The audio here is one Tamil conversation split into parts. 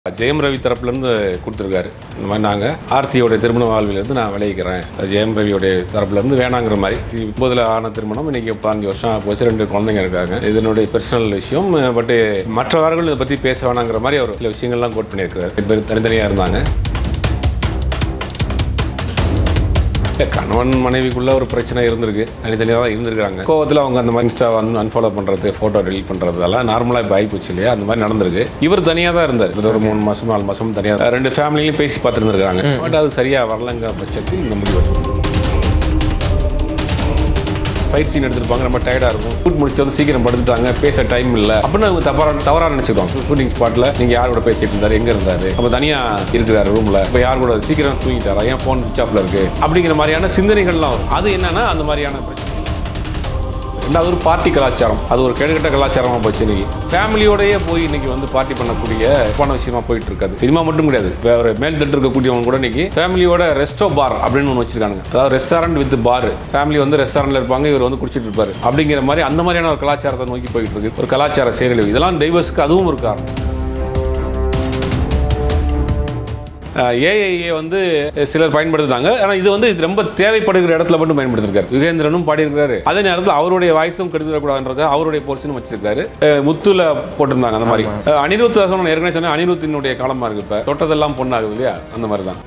ஜெயம் ரவி தரப்புலேருந்து கொடுத்துருக்காரு இந்த மாதிரி நாங்கள் ஆர்த்தியோட திருமண வாழ்விலேருந்து நான் விளைவிக்கிறேன் அது ஜெயம் ரவியோடைய தரப்புலேருந்து வேணாங்கிற மாதிரி இது இப்போதில் ஆன திருமணம் இன்னைக்கு பதினஞ்சு வருஷம் ஆகி போச்சு ரெண்டு குழந்தைங்க இருக்காங்க இதனுடைய பர்சனல் விஷயம் பட்டு மற்றவர்கள் இதை பற்றி பேச வேணாங்கிற மாதிரி அவர் சில விஷயங்கள்லாம் கோட் பண்ணியிருக்கிறார் ரெண்டு பேர் தனித்தனியாக இருந்தாங்க இல்ல, கணவன் மனைவிக்குள்ள ஒரு பிரச்சனை இருந்திருக்கு தனித்தனியாக தான் இருந்திருக்காங்க கோவத்தில் அவங்க அந்த மாதிரி இன்ஸ்டா வந்து அன்ஃபாலோ பண்ணுறது ஃபோட்டோ டெலிட் பண்ணுறதெல்லாம் நார்மலாக இப்போ ஆகிப்போச்சு இல்லையா அந்த மாதிரி நடந்திருக்கு இவர் தனியாக தான் இருந்தார் இது ஒரு மூணு மாதம் நாலு மாதம் தனியாக ரெண்டு ஃபேமிலியும் பேசி பார்த்துருந்துருக்காங்க பட் அது சரியாக வரலங்கிற பட்சத்தில் இந்த முடிவு ஃபைட் சீன் எடுத்திருப்பாங்க ரொம்ப டயர்டாக இருக்கும் ஷூட் முடிச்சு வந்து சீக்கிரம் படுத்துட்டாங்க பேச டைம் இல்லை அப்படின்னு அவங்க தவறாக தவறாக நினச்சிருவாங்க ஷூட்டிங் ஸ்பாட்டில் நீங்கள் யார் கூட பேசிட்டு இருந்தாரு எங்கே இருந்தாரு அப்போ தனியாக இருக்கிறாரு ரூமில் இப்போ யார் கூட சீக்கிரம் தூங்கிட்டாரா ஏன் ஃபோன் சுவிச் ஆஃப்ல இருக்கு அப்படிங்கிற மாதிரியான சிந்தனைகள்லாம் வரும் அது என்னன்னா அந்த மாதிரியான பிரச்சனை ரெண்டாவது ஒரு பார்ட்டி கலாச்சாரம் அது ஒரு கெடுகட்ட கலாச்சாரமாக போச்சு இன்னைக்கு ஃபேமிலியோடயே போய் இன்னைக்கு வந்து பார்ட்டி பண்ணக்கூடிய போன விஷயமா போயிட்டு இருக்காது சினிமா மட்டும் கிடையாது வேற மேல் தட்டு இருக்கக்கூடியவங்க கூட இன்னைக்கு ஃபேமிலியோட ரெஸ்டோ பார் அப்படின்னு ஒன்று வச்சிருக்காங்க அதாவது ரெஸ்டாரண்ட் வித் பார் ஃபேமிலி வந்து ரெஸ்டாரண்ட்ல இருப்பாங்க இவர் வந்து குடிச்சிட்டு இருப்பாரு அப்படிங்கிற மாதிரி அந்த மாதிரியான ஒரு கலாச்சாரத்தை நோக்கி போயிட்டு இருக்கு ஒரு கலாச்சார சீரழிவு இதெல்லாம் டைவர்ஸ்க்கு அதுவும் ஒரு காரணம் ஏஐஏ வந்து சிலர் பயன்படுத்துறாங்க ஆனால் இது வந்து இது ரொம்ப தேவைப்படுகிற இடத்துல மட்டும் பயன்படுத்திருக்காரு யுகேந்திரனும் பாடியிருக்காரு அதே நேரத்தில் அவருடைய வாய்ஸும் கெடுத்துடக்கூடாதுன்றது அவருடைய போர்ஷனும் வச்சிருக்காரு அஹ் முத்துல போட்டிருந்தாங்க அந்த மாதிரி அஹ் அனிருத் தாசன் நான் ஏற்கனவே சொன்னேன் அனிருத்தினுடைய காலமா இருக்கு இப்போ தொட்டதெல்லாம் பொண்ணாகுது இல்லையா அந்த மாதிரி தான்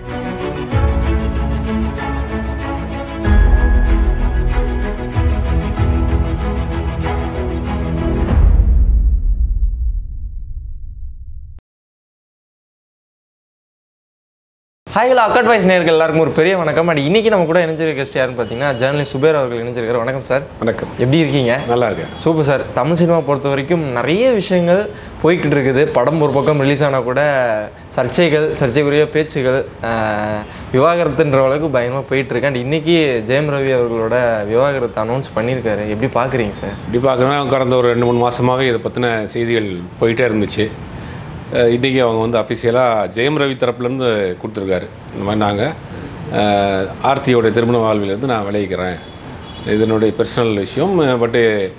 ஹாய்ல அக்கட் வாய்ஸ் நேர்கள் எல்லாருக்கும் ஒரு பெரிய வணக்கம் அண்ட் இன்னைக்கு நம்ம கூட இணைஞ்சிருக்க கெஸ்ட் யாருன்னு பார்த்தீங்கன்னா ஜேர்னலிஸ்ட் சுபேர் அவர்கள் இணைஞ்சிருக்காரு வணக்கம் சார் வணக்கம் எப்படி இருக்கீங்க நல்லா இருக்கேன் சூப்பர் சார் தமிழ் சினிமா பொறுத்த வரைக்கும் நிறைய விஷயங்கள் போய்கிட்டு இருக்குது படம் ஒரு பக்கம் ரிலீஸ் ஆனால் கூட சர்ச்சைகள் சர்ச்சைக்குரிய பேச்சுகள் ஆஹ், விவாகரத்துன்ற அளவுக்கு பயங்கரமாக போயிட்டு இருக்கு அண்ட் இன்னைக்கு ஜெயம் ரவி அவர்களோட விவாகரத்தை அனௌன்ஸ் பண்ணியிருக்காரு எப்படி பார்க்குறீங்க சார் இப்படி பார்க்கணும் கடந்த ஒரு ரெண்டு மூணு மாசமாவே இதை பற்றின செய்திகள் போயிட்டே இருந்துச்சு அஹ் இன்னைக்கு அவங்க வந்து அஃபிஷியலாக ஜெயம் ரவி தரப்புலேருந்து கொடுத்துருக்காரு இந்த மாதிரி நாங்கள் ஆர்த்தியோட திருமண வாழ்விலேருந்து நான் விளைவிக்கிறேன் இதனுடைய பர்சனல் விஷயம் பட்டு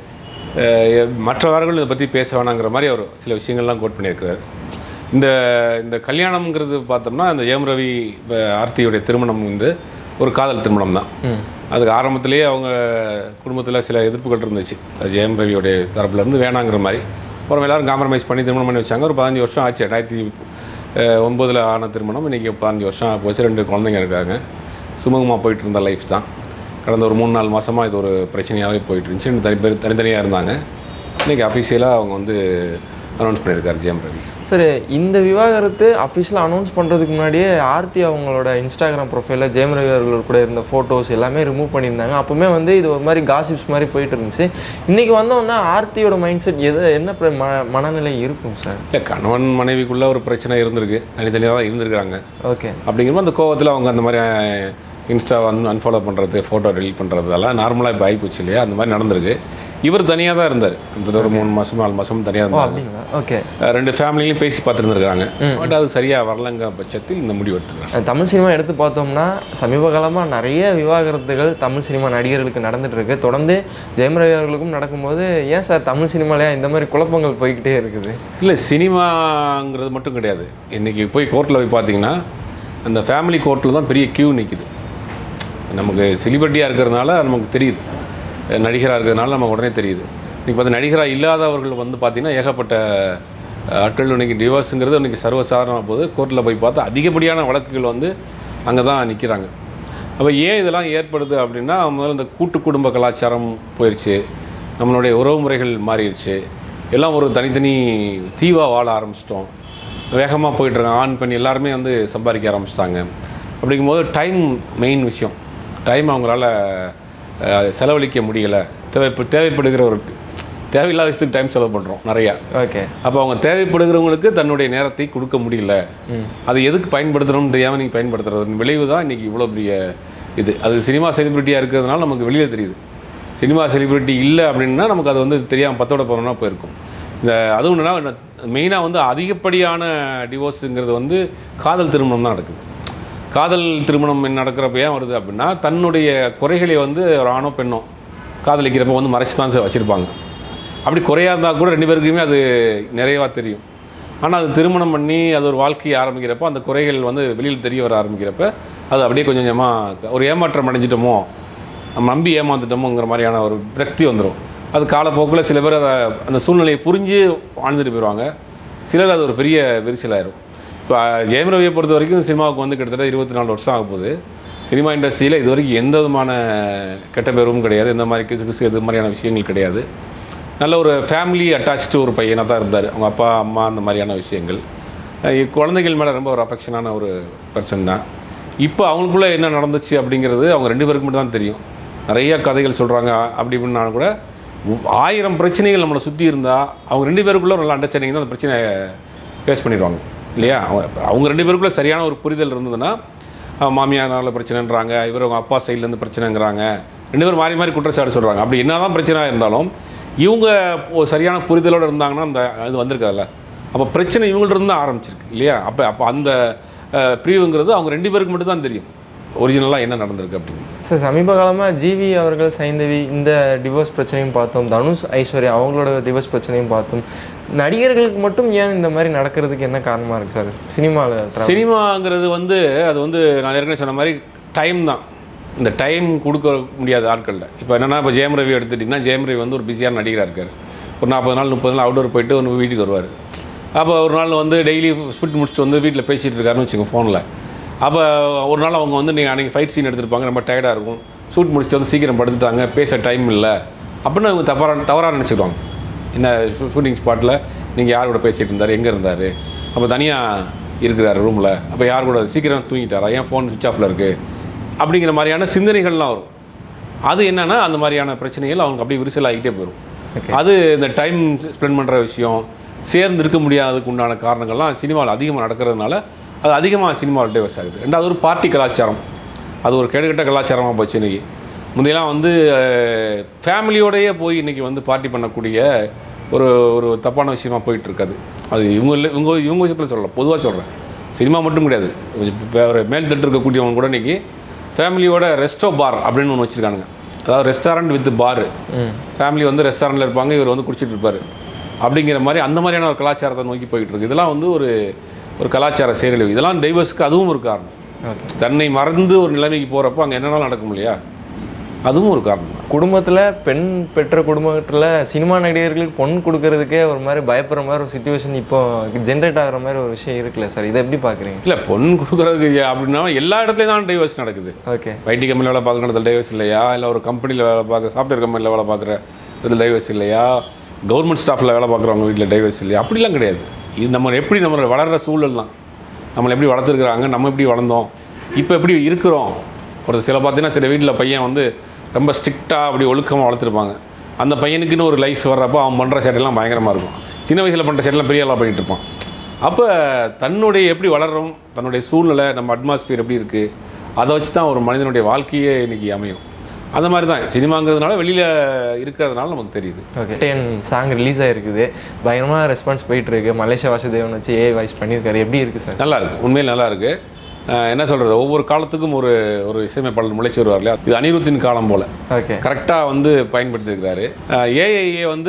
மற்றவர்கள் இதை பற்றி பேச வேணாங்கிற மாதிரி அவர் சில விஷயங்கள்லாம் கோட் பண்ணியிருக்கிறார் இந்த இந்த கல்யாணம்ங்கிறது பார்த்தோம்னா இந்த ஜெயம் ரவி அஹ், ஆர்த்தியோடைய திருமணம் வந்து ஒரு காதல் திருமணம் தான் அதுக்கு ஆரம்பத்திலேயே அவங்க குடும்பத்தில் சில எதிர்ப்புகள் இருந்துச்சு அது ஜெயம் ரவியோடைய தரப்புலேருந்து வேணாங்கிற மாதிரி அப்புறம் எல்லாரும் காம்ப்ரமைஸ் பண்ணி திருமணம் பண்ணி வச்சாங்க ஒரு பதினஞ்சு வருஷம் ஆச்சு ரெண்டாயிரத்தி ஒன்பதில் ஆன திருமணம் இன்றைக்கி பதினஞ்சு வருஷம் ஆகி போச்சு ரெண்டு குழந்தைங்க இருக்காங்க சுமூகமாக போயிட்டு இருந்த லைஃப் தான் கடந்த ஒரு மூணு நாலு மாதமாக இது ஒரு பிரச்சனையாகவே போயிட்டு இருந்துச்சு ரெண்டு தனி பேர் தனித்தனியாக இருந்தாங்க இன்றைக்கி அஃபிஷியலாக அவங்க வந்து அனௌன்ஸ் பண்ணியிருக்காரு ஜெயம் ரவி சார் இந்த விவாகரத்து அஃபிஷியலாக அனௌன்ஸ் பண்ணுறதுக்கு முன்னாடியே ஆர்த்தி அவங்களோட இன்ஸ்டாகிராம் ப்ரொஃபைலில் ஜெயம் ரவி அவர்கள் கூட இருந்த ஃபோட்டோஸ் எல்லாமே ரிமூவ் பண்ணியிருந்தாங்க அப்போவுமே வந்து இது ஒரு மாதிரி காசிப்ஸ் மாதிரி போயிட்டு இருந்துச்சு இன்றைக்கி வந்தோன்னா ஆர்த்தியோட மைண்ட் செட் எது என்ன பிர- ம மனநிலை இருக்கும் சார் இல்லை கணவன் மனைவிக்குள்ள ஒரு பிரச்சனை இருந்திருக்கு தனித்தனியாக தான் இருந்திருக்காங்க ஓகே அப்படிங்கிறப்ப அந்த கோவத்தில் அவங்க அந்த மாதிரி இன்ஸ்டா வந்து அன்ஃபாலோ பண்ணுறது ஃபோட்டோ டெலிட் பண்ணுறதெல்லாம் நார்மலாக இப்போ ஆகிப்போச்சு இல்லையா அந்த மாதிரி நடந்திருக்கு இவர் தனியாக தான் இருந்தார் இந்த ஒரு மூணு மாதம் நாலு மாதம் தனியாக ஓ இருந்தாங்க அப்படிங்களா ஓகே அஹ் ரெண்டு ஃபேமிலியும் பேசி பார்த்துருந்துருக்காங்க பட் அது சரியாக வரலங்க பட்சத்தில் இந்த முடிவு எடுத்துருக்காங்க தமிழ் சினிமா எடுத்து பார்த்தோம்னா சமீப காலமாக நிறைய விவாகரத்துகள் தமிழ் சினிமா நடிகர்களுக்கு நடந்துட்டு இருக்கு தொடர்ந்து ஜெயம் ரவி அவர்களுக்கும் நடக்கும்போது ஏன் சார் தமிழ் சினிமாலயா இந்த மாதிரி குழப்பங்கள் போய்கிட்டே இருக்குது இல்லை சினிமாங்கிறது மட்டும் கிடையாது இன்றைக்கி போய் கோர்ட்டில் போய் பார்த்தீங்கன்னா அந்த ஃபேமிலி கோர்ட்டில் தான் பெரிய கியூ நிற்குது நமக்கு செலிபிரிட்டியாக இருக்கிறதுனால நமக்கு தெரியுது நடிகராக இருக்கிறதுனால நமக்கு உடனே தெரியுது இன்றைக்கி பார்த்து நடிகராக இல்லாதவர்கள் வந்து பார்த்திங்கன்னா ஏகப்பட்ட அஹ், ஆட்கள் இன்றைக்கி டிவோர்ஸுங்கிறது இன்றைக்கி சர்வசாதாரணமாக போகுது கோர்ட்டில் போய் பார்த்தா அதிகப்படியான வழக்குகள் வந்து அங்கே தான் நிற்கிறாங்க அப்போ ஏன் இதெல்லாம் ஏற்படுது அப்படின்னா முதல்ல இந்த கூட்டு குடும்ப கலாச்சாரம் போயிடுச்சு நம்மளுடைய உறவு முறைகள் மாறிடுச்சு எல்லாம் ஒரு தனித்தனி தீவாக வாழ ஆரம்பிச்சிட்டோம் வேகமாக போயிட்டுருக்காங்க ஆண் பெண் எல்லாருமே வந்து சம்பாதிக்க ஆரம்பிச்சிட்டாங்க அப்படிங்கும்போது டைம் மெயின் விஷயம் டைம் அவங்களால அஹ், செலவழிக்க முடியலை தேவை தேவைப்படுகிற ஒரு தேவையில்லாத விஷயத்துக்கு டைம் செலவு பண்ணுறோம் நிறையா ஓகே அப்போ அவங்க தேவைப்படுகிறவங்களுக்கு தன்னுடைய நேரத்தை கொடுக்க முடியல அது எதுக்கு பயன்படுத்தணும்னு தெரியாமல் நீங்கள் பயன்படுத்துறது விளைவு தான் இன்றைக்கி இவ்வளோ பெரிய இது அது சினிமா செலிபிரிட்டியாக இருக்கிறதுனால நமக்கு வெளியில் தெரியுது சினிமா செலிபிரிட்டி இல்லை அப்படின்னா நமக்கு அது வந்து தெரியாமல் பத்தோட போனோம்னா போயிருக்கும் இந்த அதுவும் என்னன்னா மெயினாக வந்து அதிகப்படியான டிவோர்ஸுங்கிறது வந்து காதல் திருமணம் தான் நடக்குது காதல் திருமணம் நடக்கிறப்ப ஏன் வருது அப்படின்னா தன்னுடைய குறைகளை வந்து ஒரு ஆணோ பெண்ணோ காதலிக்கிறப்ப வந்து மறைச்சு தான் வச்சுருப்பாங்க அப்படி குறையா இருந்தால் கூட ரெண்டு பேருக்குமே அது நிறையவா தெரியும் ஆனால் அது திருமணம் பண்ணி அது ஒரு வாழ்க்கையை ஆரம்பிக்கிறப்ப அந்த குறைகள் வந்து வெளியில் தெரிய வர ஆரம்பிக்கிறப்ப அது அப்படியே கொஞ்சம் கொஞ்சமாக ஒரு ஏமாற்றம் அடைஞ்சிட்டோமோ நம்ம நம்பி ஏமாந்துட்டோமோங்கிற மாதிரியான ஒரு விரக்தி வந்துடும் அது காலப்போக்கில் சில பேர் அதை அந்த சூழ்நிலையை புரிஞ்சு வாழ்ந்துட்டு போயிடுவாங்க சிலர் அது ஒரு பெரிய விரிசலாயிரும் இப்போ ஜெயம் ரவியை பொறுத்த வரைக்கும் சினிமாவுக்கு வந்து கிட்டத்தட்ட இருபத்தி நாலு வருஷம் ஆக போகுது சினிமா இண்டஸ்ட்ரியில் இது வரைக்கும் எந்த விதமான கெட்ட பேரும் கிடையாது எந்த மாதிரி கிசு கிசு இது மாதிரியான விஷயங்கள் கிடையாது நல்ல ஒரு ஃபேமிலி அட்டாச்டு ஒரு பையனாக தான் இருந்தார் அவங்க அப்பா அம்மா அந்த மாதிரியான விஷயங்கள் அஹ் குழந்தைகள் மேலே ரொம்ப ஒரு அஃபெக்ஷனான ஒரு பர்சன் தான் இப்போ அவங்களுக்குள்ளே என்ன நடந்துச்சு அப்படிங்கிறது அவங்க ரெண்டு பேருக்கு மட்டும் தான் தெரியும் நிறைய கதைகள் சொல்கிறாங்க அப்படி இப்படின்னாலும் கூட உ- ஆயிரம் பிரச்சனைகள் நம்மளை சுற்றி இருந்தால் அவங்க ரெண்டு பேருக்குள்ள ஒரு நல்ல அண்டர்ஸ்டாண்டிங் தான் அந்த பிரச்சனையை ஃபேஸ் பண்ணிடுவாங்க இல்லையா அவங்க அவங்க ரெண்டு பேருக்குள்ள சரியான ஒரு புரிதல் இருந்ததுன்னா அவன் மாமியாரால பிரச்சனைன்றாங்க இவர் அவங்க அப்பா சைட்லேருந்து பிரச்சனைங்கிறாங்க ரெண்டு பேரும் மாறி மாறி குற்றச்சாட்டு சொல்கிறாங்க அப்படி என்னதான் பிரச்சனை இருந்தாலும் இவங்க ஒரு சரியான புரிதலோடு இருந்தாங்கன்னா அந்த இது வந்திருக்காதுல்ல அப்போ பிரச்சனை இவங்கள்ட்ட இருந்து தான் ஆரம்பிச்சிருக்கு இல்லையா அப்போ அப்போ அந்த அஹ், பிரிவுங்கிறது அவங்க ரெண்டு பேருக்கு மட்டும் தான் தெரியும் ஒரிஜினலாக என்ன நடந்திருக்கு அப்படின்னு சார் சமீப காலமாக ஜிவி அவர்கள் சைந்தவி இந்த டிவோர்ஸ் பிரச்சனையும் பார்த்தோம் தனுஷ் ஐஸ்வர்யா அவங்களோட டிவோர்ஸ் பிரச்சனையும் பார்த்தோம் நடிகர்களுக்கு மட்டும் ஏன் இந்த மாதிரி நடக்கிறதுக்கு என்ன காரணமாக இருக்குது சார் சினிமாவில் சினிமாங்கிறது வந்து அது வந்து நான் ஏற்கனவே சொன்ன மாதிரி டைம் தான் இந்த டைம் கொடுக்க முடியாத ஆட்களில் இப்போ என்னென்னா இப்போ ஜெயம் ரவி எடுத்துட்டிங்கன்னா ஜெயம் ரவி வந்து ஒரு பிஸியான நடிகராக இருக்கார் ஒரு நாற்பது நாள் முப்பது நாள் அவுட்டோர் போயிட்டு ஒரு வீட்டுக்கு வருவார் அப்போ ஒரு நாள் வந்து டெய்லி ஷூட் முடிச்சுட்டு வந்து வீட்டில் பேசிகிட்டு இருக்காருன்னு வச்சுக்கோங்க ஃபோனில் அப்போ ஒரு நாள் அவங்க வந்து நீங்கள் அன்றைக்கி ஃபைட் சீன் எடுத்திருப்பாங்க ரொம்ப டயர்டாக இருக்கும் ஷூட் முடிச்சுட்டு வந்து சீக்கிரம் படுத்துட்டாங்க பேச டைம் இல்லை அப்படின்னு அவங்க தவறாக தவறாக நினச்சிக்குவாங்க என்ன ஷூட்டிங் ஸ்பாட்டில் நீங்கள் யார் கூட பேசிகிட்டு இருந்தார் எங்கே இருந்தார் அப்போ தனியாக இருக்கிறார் ரூமில் அப்போ யார் கூட சீக்கிரம் தூங்கிட்டாரா ஏன் ஃபோன் சுவிச் ஆஃபில் இருக்குது அப்படிங்கிற மாதிரியான சிந்தனைகள்லாம் வரும் அது என்னன்னா அந்த மாதிரியான பிரச்சனைகள் அவங்க அப்படியே விரிசலாகிட்டே போயிடும் அது இந்த டைம் ஸ்பெண்ட் பண்ணுற விஷயம் சேர்ந்து இருக்க முடியாததுக்கு உண்டான காரணங்கள்லாம் சினிமாவில் அதிகமாக நடக்கிறதுனால அது அதிகமாக சினிமாவில் டைவர்ஸ் ஆகுது ரெண்டாவது ஒரு பார்ட்டி கலாச்சாரம் அது ஒரு கெடுகட்ட கலாச்சாரமாக போச்சு இன்றைக்கி முந்தையெல்லாம் வந்து ஃபேமிலியோடையே போய் இன்றைக்கி வந்து பார்ட்டி பண்ணக்கூடிய ஒரு ஒரு தப்பான விஷயமா போயிட்டு இருக்காது அது இவங்க இல்லை- இவங்க இவங்க விஷயத்தில் சொல்லல பொதுவாக சொல்கிறேன் சினிமா மட்டும் கிடையாது இப்போ ஒரு மேல் தட்டு இருக்கக்கூடியவங்க கூட இன்றைக்கி ஃபேமிலியோட ரெஸ்டோ பார் அப்படின்னு ஒன்று வச்சுருக்கானுங்க அதாவது ரெஸ்டாரண்ட் வித் பாரு ஃபேமிலி வந்து ரெஸ்டாரண்ட்டில் இருப்பாங்க இவர் வந்து குடிச்சிட்டு இருப்பார் அப்படிங்கிற மாதிரி அந்த மாதிரியான ஒரு கலாச்சாரத்தை நோக்கி போயிட்டு இருக்கு இதெல்லாம் வந்து ஒரு ஒரு கலாச்சார சீரழிவு இதெல்லாம் டைவர்ஸ்க்கு அதுவும் ஒரு காரணம் ஓகே தன்னை மறந்து ஒரு நிலைமைக்கு போகிறப்போ அங்கே என்னென்ன நடக்கும் இல்லையா அதுவும் ஒரு காரணம் தான் குடும்பத்தில் பெண் பெற்ற குடும்பத்தில் சினிமா நடிகர்களுக்கு பொன் கொடுக்கறதுக்கே ஒரு மாதிரி பயப்படுற மாதிரி ஒரு சுச்சுவேஷன் இப்போ ஜென்ரேட் ஆகுற மாதிரி ஒரு விஷயம் இருக்குல்ல சார் இதை எப்படி பார்க்குறீங்க இல்லை பொன் கொடுக்குறதுக்கு அப்படின்னா எல்லா இடத்துலையும் தான் டைவர்ஸ் நடக்குது ஓகே ஐடி கம்பெனியில் வேலை பார்க்குற இடத்துல டைவர்ஸ் இல்லையா இல்லை ஒரு கம்பெனியில் வேலை பார்க்க சாஃப்ட்வேர் கம்பெனியில் வேலை பார்க்குற இதில் டைவர்ஸ் இல்லையா கவர்மெண்ட் ஸ்டாஃபில் வேலை பார்க்குறவங்க வீட்டில் டைவர்ஸ் இல்லையா அப்படிலாம் கிடையாது இது நம்ம எப்படி நம்ம வளர்கிற சூழல் தான் நம்மளை எப்படி வளர்த்துருக்குறாங்க நம்ம எப்படி வளர்ந்தோம் இப்போ எப்படி இருக்கிறோம் ஒரு சில பார்த்தீங்கன்னா சில வீட்டில் பையன் வந்து ரொம்ப ஸ்ட்ரிக்டாக அப்படி ஒழுக்கமாக வளர்த்துருப்பாங்க அந்த பையனுக்குன்னு ஒரு லைஃப் வர்றப்போ அவன் பண்ணுற சேட்டையெல்லாம் பயங்கரமாக இருக்கும் சின்ன வயசில் பண்ணுற சேட்டெல்லாம் பெரிய ஆளாக பண்ணிகிட்டு இருப்பான் அப்போ தன்னுடைய எப்படி வளர்றோம் தன்னுடைய சூழ்நிலை நம்ம அட்மாஸ்பியர் எப்படி இருக்குது அதை வச்சு தான் ஒரு மனிதனுடைய வாழ்க்கையே இன்னைக்கு அமையும் அந்த மாதிரி தான் சினிமாங்கிறதுனால வெளியில் இருக்கிறதுனால நமக்கு தெரியுது ஓகே டென் சாங் ரிலீஸ் ஆகிருக்குது பயங்கரமாக ரெஸ்பான்ஸ் போயிட்டு இருக்கு மலேசியா வாசுதேவன் வச்சு ஏ வாய்ஸ் பண்ணியிருக்காரு எப்படி இருக்குது சார் நல்லா இருக்கு உண்மையில் நல்லா இருக்கு அஹ் என்ன சொல்கிறது ஒவ்வொரு காலத்துக்கும் ஒரு ஒரு இசையமைப்பாளர் முளைச்சி வருவார் இல்லையா இது அனிருத்தின் காலம் போல் ஓகே கரெக்டாக வந்து பயன்படுத்தியிருக்கிறாரு ஏஐஏ வந்து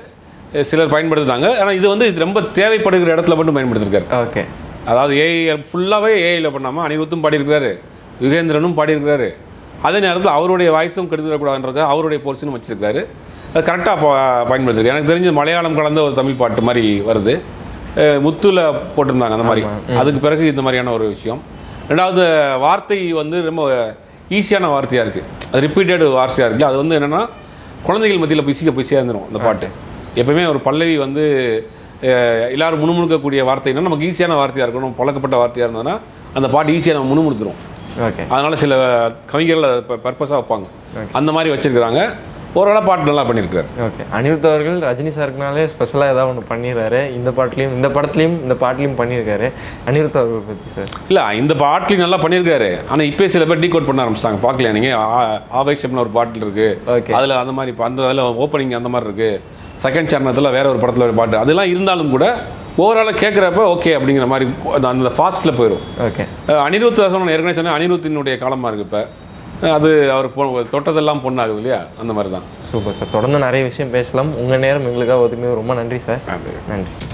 அஹ் சிலர் பயன்படுத்துனாங்க ஆனால் இது வந்து இது ரொம்ப தேவைப்படுகிற இடத்துல மட்டும் பயன்படுத்தியிருக்காரு ஓகே அதாவது ஏஐ ஃபுல்லாகவே ஏஐயில் பண்ணாமல் அனிருத்தும் பாடியிருக்கிறாரு யுகேந்திரனும் பாடியிருக்கிறாரு அதே நேரத்தில் அவருடைய வாய்ஸும் கெடுத்துடக்கூடாதுன்றத அவருடைய போர்ஷனும் வச்சிருக்காரு அது கரெக்டாக பயன்படுத்திருக்கு எனக்கு தெரிஞ்சு மலையாளம் கலந்த ஒரு தமிழ் பாட்டு மாதிரி வருது அஹ் முத்துல போட்டிருந்தாங்க அந்த மாதிரி அதுக்கு பிறகு இந்த மாதிரியான ஒரு விஷயம் ரெண்டாவது வார்த்தை வந்து ரொம்ப ஈஸியான வார்த்தையாக இருக்குது அது ரிப்பீட்டட் வார்த்தையாக இருக்குது அது வந்து என்னென்னா குழந்தைகள் மத்தியில் போய் சீக்கிரம் போய் சேர்ந்துடும் அந்த பாட்டு எப்பவுமே ஒரு பல்லவி வந்து அஹ், எல்லாரும் முணுமுணுக்கக்கூடிய வார்த்தைன்னா நமக்கு ஈஸியான வார்த்தையாக இருக்கணும் பழக்கப்பட்ட வார்த்தையாக இருந்ததுன்னா அந்த பாட்டு ஈஸியாக நம்ம முணுமுணுத்துரும் ஓகே அதனால் சில கவிஞர்கள் அதை பர்பஸாக வைப்பாங்க அந்த மாதிரி வச்சிருக்கிறாங்க ஓரளவு பாட்டு நல்லா பண்ணியிருக்காரு ஓகே அனிருத் அவர்கள் ரஜினி சாருக்குனாலே ஸ்பெஷலாக ஏதாவது ஒன்று பண்ணிடுறாரு இந்த பாட்டுலையும் இந்த படத்துலையும் இந்த பாட்டுலையும் பண்ணியிருக்காரு அனிருத் அவர்கள் பற்றி சார் இல்லை இந்த பாட்டுலையும் நல்லா பண்ணியிருக்காரு ஆனால் இப்போ சில பேர் டீகோட் பண்ண ஆரம்பிச்சிட்டாங்க பார்க்கல நீங்கள் ஆவேஷம்னு ஒரு பாட்டில் இருக்குது Okay. அதில் அந்த மாதிரி இப்போ அந்த அதில் ஓப்பனிங் அந்த மாதிரி இருக்குது செகண்ட் சரணத்தில் வேற ஒரு படத்தில் ஒரு பாட்டு அதெல்லாம் இருந்தாலும் கூட ஓவராலாக கேட்குறப்ப ஓகே அப்படிங்கிற மாதிரி அந்த- அந்த ஃபாஸ்ட்டில் போயிடும் ஓகே அஹ் அனிருத் சொன்ன ஏற்கனவே சொன்னேன் அனிருத்தினுடைய காலமாக இருக்குது இப்போ அது அவர் பொ தொட்டதெல்லாம் பொண்ணாகுது இல்லையா அந்த மாதிரி தான் சூப்பர் சார் தொடர்ந்து நிறைய விஷயம் பேசலாம் உங்கள் நேரம் எங்களுக்காக ஒதுக்குனது ரொம்ப நன்றி சார் அது நன்றி